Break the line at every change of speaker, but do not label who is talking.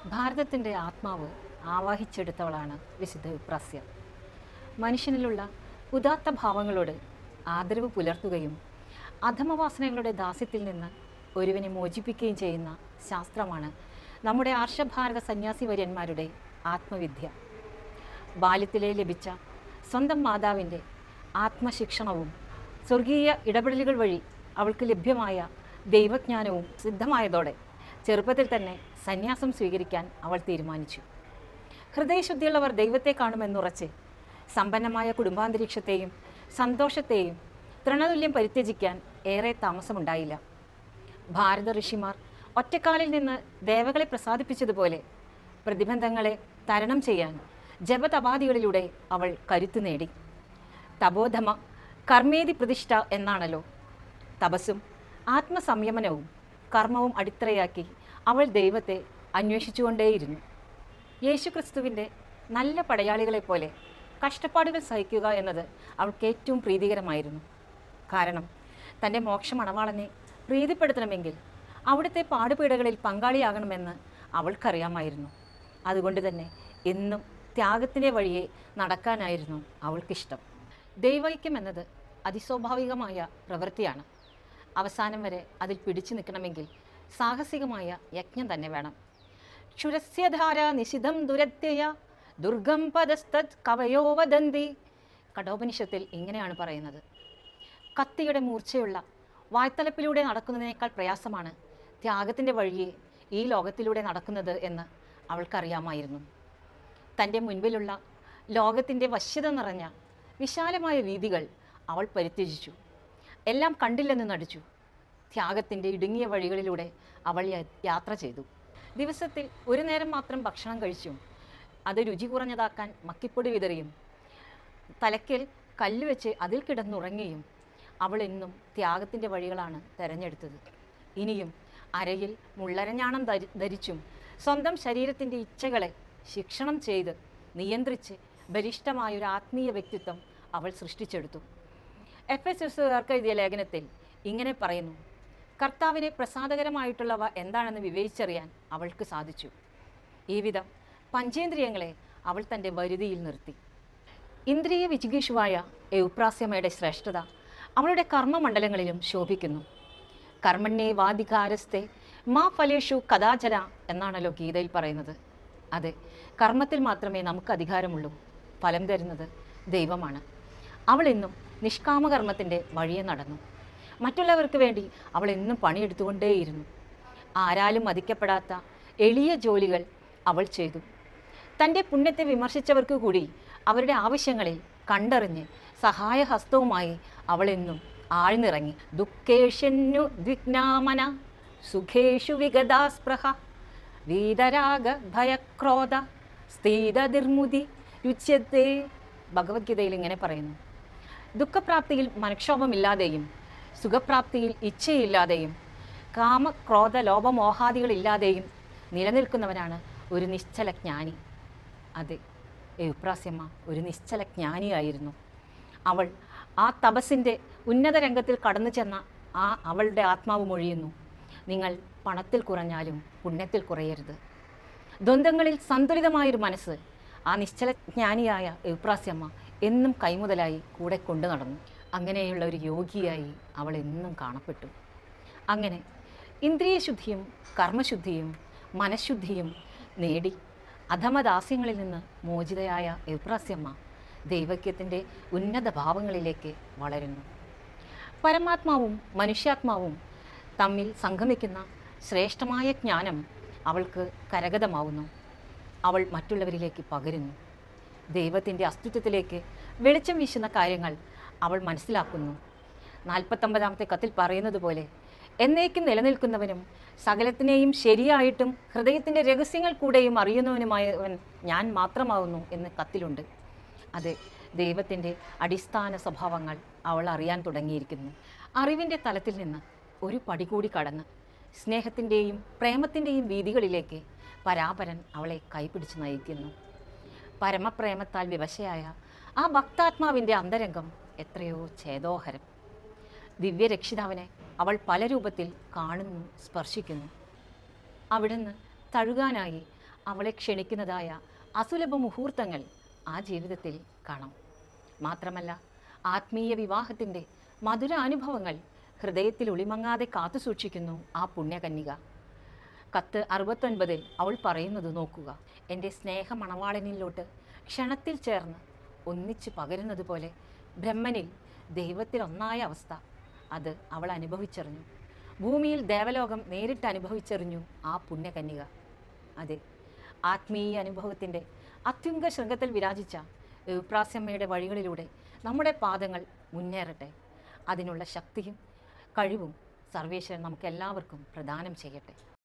ഭാരതത്തിൻ്റെ ആത്മാവ് ആവാഹിച്ചെടുത്തവളാണ് വിശുദ്ധ വിപ്രാസ്യ മനുഷ്യനിലുള്ള ഉദാത്ത ഭാവങ്ങളോട് ആദരവ് പുലർത്തുകയും അധമവാസനകളുടെ ദാസ്യത്തിൽ നിന്ന് ഒരുവനെ മോചിപ്പിക്കുകയും ചെയ്യുന്ന ശാസ്ത്രമാണ് നമ്മുടെ ആർഷഭാരത സന്യാസി വര്യന്മാരുടെ ആത്മവിദ്യ ബാല്യത്തിലെ ലഭിച്ച സ്വന്തം മാതാവിൻ്റെ ആത്മശിക്ഷണവും സ്വർഗീയ ഇടപെടലുകൾ വഴി അവൾക്ക് ലഭ്യമായ ദൈവജ്ഞാനവും സിദ്ധമായതോടെ ചെറുപ്പത്തിൽ തന്നെ സന്യാസം സ്വീകരിക്കാൻ അവൾ തീരുമാനിച്ചു ഹൃദയശുദ്ധിയുള്ളവർ ദൈവത്തെ കാണുമെന്നുറച്ച് സമ്പന്നമായ കുടുംബാന്തരീക്ഷത്തെയും സന്തോഷത്തെയും തൃണതുല്യം പരിത്യജിക്കാൻ ഏറെ താമസമുണ്ടായില്ല ഭാരത ഋഷിമാർ ഒറ്റക്കാലിൽ നിന്ന് ദേവകളെ പ്രസാദിപ്പിച്ചതുപോലെ പ്രതിബന്ധങ്ങളെ തരണം ചെയ്യാൻ ജപതപാദികളിലൂടെ അവൾ കരുത്തു നേടി തപോധമ കർമ്മേതി പ്രതിഷ്ഠ എന്നാണല്ലോ തപസ്സും ആത്മസംയമനവും കർമ്മവും അടിത്തറയാക്കി അവൾ ദൈവത്തെ അന്വേഷിച്ചുകൊണ്ടേയിരുന്നു യേശുക്രിസ്തുവിൻ്റെ നല്ല പടയാളികളെ പോലെ കഷ്ടപ്പാടുകൾ സഹിക്കുക എന്നത് അവൾക്ക് ഏറ്റവും പ്രീതികരമായിരുന്നു കാരണം തൻ്റെ മോക്ഷമണവാളനെ പ്രീതിപ്പെടുത്തണമെങ്കിൽ അവിടുത്തെ പാടുപീടകളിൽ പങ്കാളിയാകണമെന്ന് അവൾക്കറിയാമായിരുന്നു അതുകൊണ്ട് തന്നെ എന്നും ത്യാഗത്തിൻ്റെ വഴിയെ നടക്കാനായിരുന്നു അവൾക്കിഷ്ടം ദൈവൈക്യം എന്നത് അതിസ്വാഭാവികമായ പ്രവൃത്തിയാണ് അവസാനം വരെ അതിൽ പിടിച്ചു നിൽക്കണമെങ്കിൽ സാഹസികമായ യജ്ഞം തന്നെ വേണം ക്ഷുരസ്യധാര നിശിതം ദുരത്യയ ദുർഗം പദസ്തത് കവയോ വദന്തി കഠോപനിഷത്തിൽ ഇങ്ങനെയാണ് പറയുന്നത് കത്തിയുടെ മൂർച്ചയുള്ള വായ്ത്തലപ്പിലൂടെ നടക്കുന്നതിനേക്കാൾ പ്രയാസമാണ് ത്യാഗത്തിൻ്റെ വഴിയെ ഈ ലോകത്തിലൂടെ നടക്കുന്നത് എന്ന് അവൾക്കറിയാമായിരുന്നു തൻ്റെ മുൻപിലുള്ള ലോകത്തിൻ്റെ വശ്യത നിറഞ്ഞ വിശാലമായ വീതികൾ അവൾ പരിത്യജിച്ചു എല്ലാം കണ്ടില്ലെന്ന് നടിച്ചു ത്യാഗത്തിൻ്റെ ഇടുങ്ങിയ വഴികളിലൂടെ അവൾ യ- യാത്ര ചെയ്തു ദിവസത്തിൽ ഒരു നേരം മാത്രം ഭക്ഷണം കഴിച്ചും അത് രുചി കുറഞ്ഞതാക്കാൻ മക്കിപ്പൊടി വിതറിയും തലയ്ക്കൽ കല്ല് വെച്ച് അതിൽ കിടന്നുറങ്ങിയും അവൾ എന്നും ത്യാഗത്തിൻ്റെ വഴികളാണ് തിരഞ്ഞെടുത്തത് ഇനിയും അരയിൽ മുള്ളരഞ്ഞാണം ധരി ധരിച്ചും സ്വന്തം ശരീരത്തിൻ്റെ ഇച്ഛകളെ ശിക്ഷണം ചെയ്ത് നിയന്ത്രിച്ച് ബലിഷ്ഠമായൊരു ആത്മീയ വ്യക്തിത്വം അവൾ സൃഷ്ടിച്ചെടുത്തു എഫ് എസ് എസുകാർക്ക് എഴുതിയ ലേഖനത്തിൽ ഇങ്ങനെ പറയുന്നു കർത്താവിനെ പ്രസാദകരമായിട്ടുള്ളവ എന്താണെന്ന് വിവേചിച്ചറിയാൻ അവൾക്ക് സാധിച്ചു ഈ വിധം പഞ്ചേന്ദ്രിയങ്ങളെ അവൾ തൻ്റെ വരുതിയിൽ നിർത്തി ഇന്ദ്രിയ വിജിഗീഷുവായ എവുപ്രാസ്യമയുടെ ശ്രേഷ്ഠത അവളുടെ കർമ്മമണ്ഡലങ്ങളിലും ശോഭിക്കുന്നു കർമ്മണ്യേ വാധികാരസ്ഥെ മാ ഫലേഷു കഥാചര എന്നാണല്ലോ ഗീതയിൽ പറയുന്നത് അതെ കർമ്മത്തിൽ മാത്രമേ നമുക്ക് അധികാരമുള്ളൂ ഫലം തരുന്നത് ദൈവമാണ് അവൾ എന്നും നിഷ്കാമകർമ്മത്തിൻ്റെ വഴിയെ നടന്നു മറ്റുള്ളവർക്ക് വേണ്ടി അവൾ എന്നും പണിയെടുത്തുകൊണ്ടേയിരുന്നു ആരാലും മതിക്കപ്പെടാത്ത എളിയ ജോലികൾ അവൾ ചെയ്തു തൻ്റെ പുണ്യത്തെ വിമർശിച്ചവർക്ക് കൂടി അവരുടെ ആവശ്യങ്ങളിൽ കണ്ടറിഞ്ഞ് സഹായഹസ്തവുമായി അവളെന്നും ആഴ്ന്നിറങ്ങി ദുഃഖേഷു ദ്വിഗ്നാമന സുഖേഷു വിഗതാസ്പൃഹ വീതരാഗ ഭയക്രോധ സ്ഥിതതിർമുതി രുച്യത്തെ ഭഗവത്ഗീതയിൽ ഇങ്ങനെ പറയുന്നു ദുഃഖപ്രാപ്തിയിൽ മനക്ഷോഭമില്ലാതെയും സുഖപ്രാപ്തിയിൽ ഇച്ഛയില്ലാതെയും കാമക്രോധ ലോപമോഹാദികളില്ലാതെയും നിലനിൽക്കുന്നവനാണ് ഒരു നിശ്ചല ജ്ഞാനി അതെ എഴുപ്രാസ്യമ്മ ഒരു നിശ്ചല ജ്ഞാനിയായിരുന്നു അവൾ ആ തപസ്സിൻ്റെ ഉന്നത രംഗത്തിൽ കടന്നു ചെന്ന ആ അവളുടെ ആത്മാവ് മൊഴിയുന്നു നിങ്ങൾ പണത്തിൽ കുറഞ്ഞാലും പുണ്യത്തിൽ കുറയരുത് ദ്വന്ദ്ങ്ങളിൽ സന്തുലിതമായൊരു മനസ്സ് ആ നിശ്ചല ജ്ഞാനിയായ എഴുപ്രാസ്യമ്മ എന്നും കൈമുതലായി കൂടെ കൊണ്ടു നടന്നു അങ്ങനെയുള്ള ഒരു യോഗിയായി അവൾ എന്നും കാണപ്പെട്ടു അങ്ങനെ ഇന്ദ്രിയശുദ്ധിയും കർമ്മശുദ്ധിയും മനഃശുദ്ധിയും നേടി അധമദാസ്യങ്ങളിൽ നിന്ന് മോചിതയായ എബ്രാസ്യമ്മ ദൈവക്യത്തിൻ്റെ ഉന്നത ഭാവങ്ങളിലേക്ക് വളരുന്നു പരമാത്മാവും മനുഷ്യാത്മാവും തമ്മിൽ സംഗമിക്കുന്ന ശ്രേഷ്ഠമായ ജ്ഞാനം അവൾക്ക് കരഗതമാവുന്നു അവൾ മറ്റുള്ളവരിലേക്ക് പകരുന്നു ദൈവത്തിൻ്റെ അസ്തിത്വത്തിലേക്ക് വെളിച്ചം വീശുന്ന കാര്യങ്ങൾ അവൾ മനസ്സിലാക്കുന്നു നാൽപ്പത്തൊമ്പതാമത്തെ കത്തിൽ പറയുന്നത് പോലെ എന്നേക്കും നിലനിൽക്കുന്നവനും സകലത്തിനെയും ശരിയായിട്ടും ഹൃദയത്തിൻ്റെ രഹസ്യങ്ങൾ കൂടെയും അറിയുന്നവനുമായവൻ ഞാൻ മാത്രമാവുന്നു എന്ന് കത്തിലുണ്ട് അതെ ദൈവത്തിൻ്റെ അടിസ്ഥാന സ്വഭാവങ്ങൾ അവൾ അറിയാൻ തുടങ്ങിയിരിക്കുന്നു അറിവിൻ്റെ തലത്തിൽ നിന്ന് ഒരു പടി കൂടി കടന്ന് സ്നേഹത്തിൻ്റെയും പ്രേമത്തിൻ്റെയും വീതികളിലേക്ക് പരാപരൻ അവളെ കൈപിടിച്ച് നയിക്കുന്നു പരമപ്രേമത്താൽ വിവശയായ ആ ഭക്താത്മാവിൻ്റെ അന്തരംഗം എത്രയോ ഛേദോഹരം ദിവ്യരക്ഷിതാവിനെ അവൾ പല രൂപത്തിൽ കാണുന്നു സ്പർശിക്കുന്നു അവിടുന്ന് തഴുകാനായി അവളെ ക്ഷണിക്കുന്നതായ അസുലഭ മുഹൂർത്തങ്ങൾ ആ ജീവിതത്തിൽ കാണാം മാത്രമല്ല ആത്മീയ വിവാഹത്തിൻ്റെ മധുര അനുഭവങ്ങൾ ഹൃദയത്തിൽ ഒളിമങ്ങാതെ കാത്തു സൂക്ഷിക്കുന്നു ആ പുണ്യകന്യക കത്ത് അറുപത്തൊൻപതിൽ അവൾ പറയുന്നത് നോക്കുക എൻ്റെ സ്നേഹ മണവാളനിലോട്ട് ക്ഷണത്തിൽ ചേർന്ന് ഒന്നിച്ച് പകരുന്നത് പോലെ ബ്രഹ്മനിൽ ദൈവത്തിൽ ഒന്നായ അവസ്ഥ അത് അവൾ അനുഭവിച്ചറിഞ്ഞു ഭൂമിയിൽ ദേവലോകം നേരിട്ട് അനുഭവിച്ചറിഞ്ഞു ആ പുണ്യകന്യക അതെ ആത്മീയ അനുഭവത്തിൻ്റെ അത്യുംഗ ശൃംഗത്തിൽ വിരാജിച്ച വിപ്രാസ്യമ്മയുടെ വഴികളിലൂടെ നമ്മുടെ പാദങ്ങൾ മുന്നേറട്ടെ അതിനുള്ള ശക്തിയും കഴിവും സർവേശ്വരൻ നമുക്ക് എല്ലാവർക്കും പ്രദാനം ചെയ്യട്ടെ